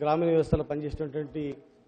గ్రామీణ వ్యవస్థలో పనిచేసినటువంటి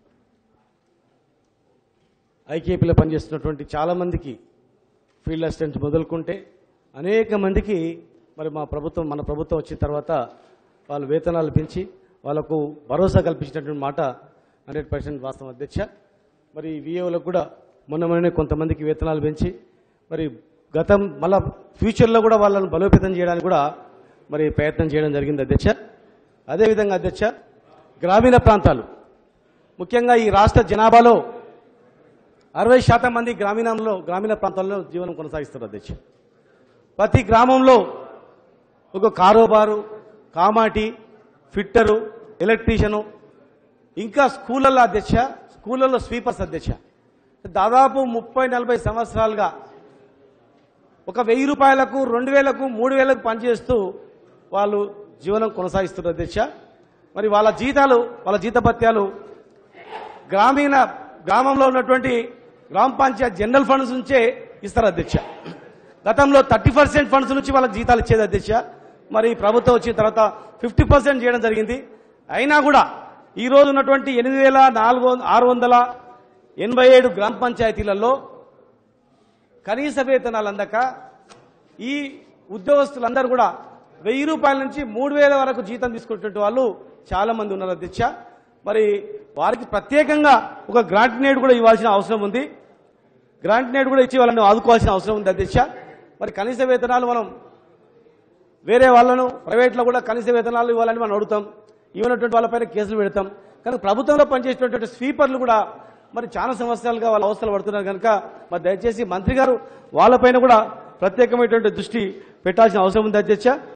ఐకేపీలో పనిచేస్తున్నటువంటి చాలామందికి ఫీల్డ్ అసిస్టెంట్స్ మొదలుకుంటే అనేక మందికి మరి మా ప్రభుత్వం మన ప్రభుత్వం వచ్చిన తర్వాత వాళ్ళు వేతనాలు పెంచి వాళ్ళకు భరోసా కల్పించినటువంటి మాట హండ్రెడ్ పర్సెంట్ వాస్తవం అధ్యక్ష మరి విఏఓలకు కూడా మొన్న మొన్ననే కొంతమందికి వేతనాలు పెంచి మరి గతం మళ్ళా ఫ్యూచర్లో కూడా వాళ్ళని బలోపేతం చేయడానికి కూడా మరి ప్రయత్నం చేయడం జరిగింది అధ్యక్ష అదేవిధంగా అధ్యక్ష గ్రామీణ ప్రాంతాలు ముఖ్యంగా ఈ రాష్ట్ర జనాభాలో అరవై శాతం మంది గ్రామీణంలో గ్రామీణ ప్రాంతాల్లో జీవనం కొనసాగిస్తారు అధ్యక్ష ప్రతి గ్రామంలో ఒక కారోబారు కామాటి ఫిట్టరు ఎలక్ట్రీషియను ఇంకా స్కూళ్ళల్లో అధ్యక్ష స్కూళ్ళల్లో స్వీపర్స్ అధ్యక్ష దాదాపు ముప్పై నలభై సంవత్సరాలుగా ఒక వెయ్యి రూపాయలకు రెండు వేలకు మూడు వేలకు పనిచేస్తూ వాళ్ళు జీవనం కొనసాగిస్తున్నారు అధ్యక్ష మరి వాళ్ళ జీతాలు వాళ్ళ జీతభత్యాలు గ్రామీణ గ్రామంలో ఉన్నటువంటి గ్రామ పంచాయత్ జనరల్ ఫండ్స్ నుంచే ఇస్తారు అధ్యక్ష గతంలో థర్టీ పర్సెంట్ ఫండ్స్ నుంచి వాళ్ళకి జీతాలు ఇచ్చేది అధ్యక్ష మరి ప్రభుత్వం వచ్చిన తర్వాత ఫిఫ్టీ పర్సెంట్ చేయడం జరిగింది అయినా కూడా ఈ రోజు ఉన్నటువంటి ఎనిమిది వేల నాలుగు ఆరు వందల ఎనభై ఏడు గ్రామ పంచాయతీలలో కనీస వేతనాలు అందక ఈ ఉద్యోగస్తులందరూ కూడా వెయ్యి రూపాయల నుంచి మూడు వేల వరకు జీతం తీసుకునేటువంటి వాళ్ళు చాలా మంది ఉన్నారు అధ్యక్ష మరి వారికి ప్రత్యేకంగా ఒక గ్రాంట్ నేడ్ కూడా ఇవ్వాల్సిన అవసరం ఉంది గ్రాంట్ నేడ్ కూడా ఇచ్చి వాళ్ళని ఆదుకోవాల్సిన అవసరం ఉంది అధ్యక్ష మరి కనీస వేతనాలు మనం వేరే వాళ్ళను ప్రైవేట్లో కూడా కనీస వేతనాలు ఇవ్వాలని మనం అడుగుతాం ఇవ్వనటువంటి వాళ్ళపైన కేసులు పెడతాం కానీ ప్రభుత్వంలో పనిచేసినటువంటి స్వీపర్లు కూడా మరి చాలా సంవత్సరాలుగా వాళ్ళ అవస్థలు పడుతున్నారు కనుక మరి దయచేసి మంత్రి గారు వాళ్ళపైన కూడా ప్రత్యేకమైనటువంటి దృష్టి పెట్టాల్సిన అవసరం ఉంది అధ్యక్ష